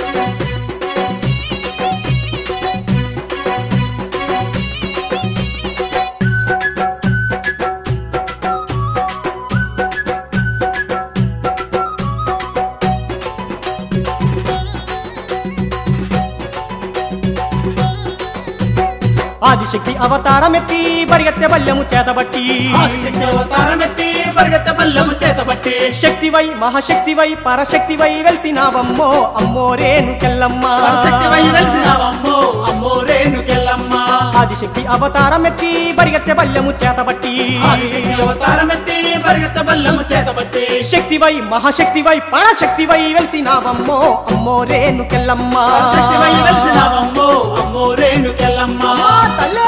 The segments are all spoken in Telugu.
ఆదిశక్తి అవతారమెత్తి పరిగెత్తె బల్యము చేతబట్టి ఆదిశక్తి అవతారమెత్తి పరిగెత్త బల్లము చేతబట్టి శక్తివై మహాశక్తివై పరశక్తివై వెలిసినావమ్మో అమ్మోరేను కెల్లమ్మ శక్తివై వెలిసినావమ్మో అమ్మో రేణుకెళ్ళమ్మ ఆదిశక్తి అవతారమెత్తి పరిగెత్తె బల్యము చేతబట్టి ఆదిశక్తి అవతారమెత్తి పరిగెత్త బల్లము చేతబట్టి శక్తివై మహాశక్తివై పరశక్తివై వెలిసినావమ్మో అమ్మోరేను కెల్లమ్మ శక్తివై వెలిసినావమ్మో అమ్మో రేణుకెళ్ళమ్మ తల్లే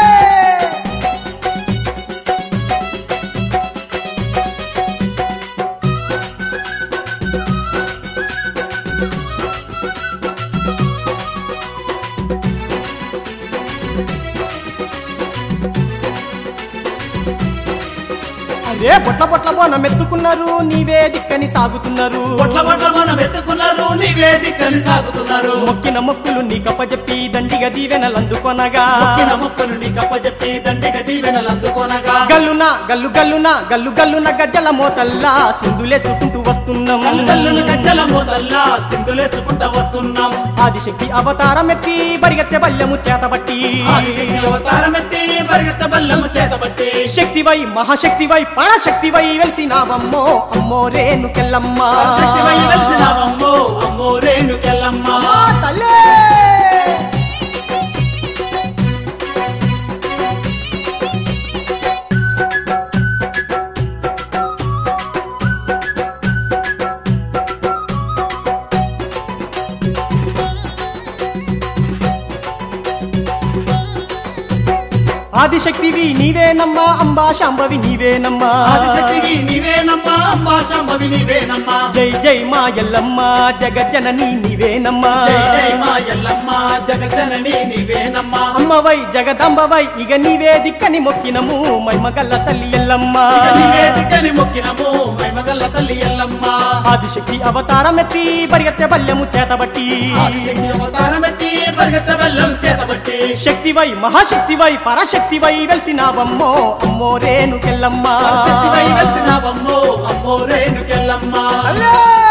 అరే పొట్ల పొట్ల బోనం ఎత్తుకున్నారు నీవే దిక్కని సాగుతున్నారు పొట్ల పొట్ల మనం ఎత్తుకున్నారు నీవే దిక్కని సాగుతున్నారు మొక్కిన మొక్కులు నీ కప్పజెప్పి దండిగా దీవెనలందుకొనగా మొక్కిన మొక్కలు నీ కప్పచెప్పి దండిగా దీవెనలు అందుకోనగా గల్లున గల్లు గల్లున గల్లు గల్లున గజ్జల మోతల్లా సింధులేసుకుంటూ వస్తున్నాం కళ్ళు కల్లులు గజ్జల మోతల్లా సింధులేసుకుంటా వస్తున్నాం ఆదిశక్తి అవతారమెత్తి పరిగెత్తె బల్యము చేతబట్టి ఆదిశక్తి అవతారమెత్తి పరిగెత్త బల్లము చేతబట్టి శక్తివై మహాశక్తివై పరశక్తివై వెలిసినావమ్మో అమ్మో రేను కెల్లమ్మ శక్తివై వెలిసినావమ్మో అమ్మో రేణుకెళ్ళమ్మ తల్లే ఆదిశక్తివి నీవేనమ్మా అంబా శాంభవి నీవేనమ్మా ఆదిశక్తివి నీవేనమ్మా అంబా శాంభవి నీవేనమ్మా జై జై మా ఎల్లమ్మ జగజ్జనని నీవేనమ్మా జై జై మా ఎల్లమ్మ జగజనని నీవేనమ్మా అమ్మవై జగదంబవై ఇక నీవే దిక్కని మొక్కినము మైమగల్ల తల్లి ఎల్లమ్మ ఇక నీవే దిక్కని మొక్కినము మైమగల్ల తల్లి ఎల్లమ్మ ఆదిశక్తి అవతారమెత్తి పరిగెత్తె బల్యము చేతబట్టి ఆదిశక్తి అవతారమెత్తి పరిగెత్త బల్లం చేతబట్టి శక్తివై మహాశక్తివై పరశక్తివై వెలిసినావమ్మో అమ్మో రేను కెల్లమ్మ శక్తివై వెలిసినావమ్మో అమ్మో రేణుకెళ్ళమ్మ అల్లే!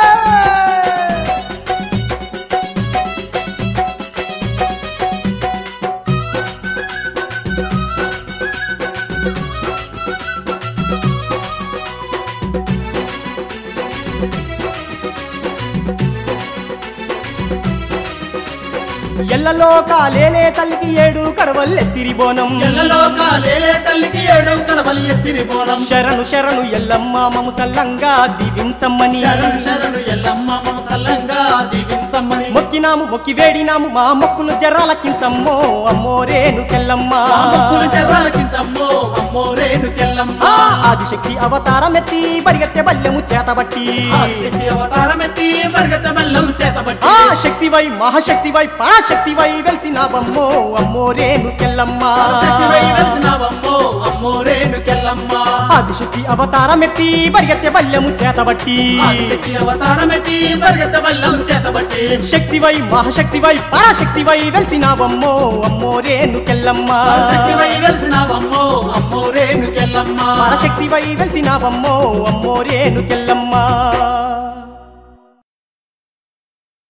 ఎల్లలో కాలేలే తల్లికి ఏడు కడవల్లెత్తిరి బోనం ఎల్లలో కాలేలే తల్లికి ఏడు కడవల్లి తిరిబోనం శరణు శరణు ఎల్లమ్మ మము సల్లంగా దీవించమ్మని శరణు శరణు ఎల్లమ్మ మమ సల్లంగా దీవించమ్మని మొక్కినాము మొక్కి వేడినాము మా మొక్కులు జర్రాలకించమ్మో అమ్మో రేను కెల్లమ్మ మా మొక్కులు జర్రాలకించమ్మో అమ్మో రేణుకెళ్ళమ్మ ఆ ఆదిశక్తి అవతారమెత్తి పరిగెత్తె బల్యము చేతబట్టి ఆదిశక్తి అవతారమెత్తి పరిగెత్త బల్లం చేతబట్టి ఆ శక్తివై మహాశక్తివై పరాశక్తివై వెలిసినావమ్మో అమ్మో రేను కెల్లమ్మ శక్తివై వెలిసినావమ్మో అమ్మో రేణుకెళ్ళమ్మ ఆదిశక్తి అవతారమెత్తి పరిగెత్తె బల్యము చేతబట్టి ఆదిశక్తి అవతారమెత్తి పరిగెత్త బల్లం చేతబట్టి శక్తివై మహాశక్తివై పరాశక్తివై వెలిసినావమ్మో అమ్మో రేను కెల్లమ్మ శక్తివై వెలిసినావమ్మో అమ్మో రేణుకెళ్ళమ్మ పరశక్తివై వెలిసినావమ్మో అమ్మో రేను కెల్లమ్మ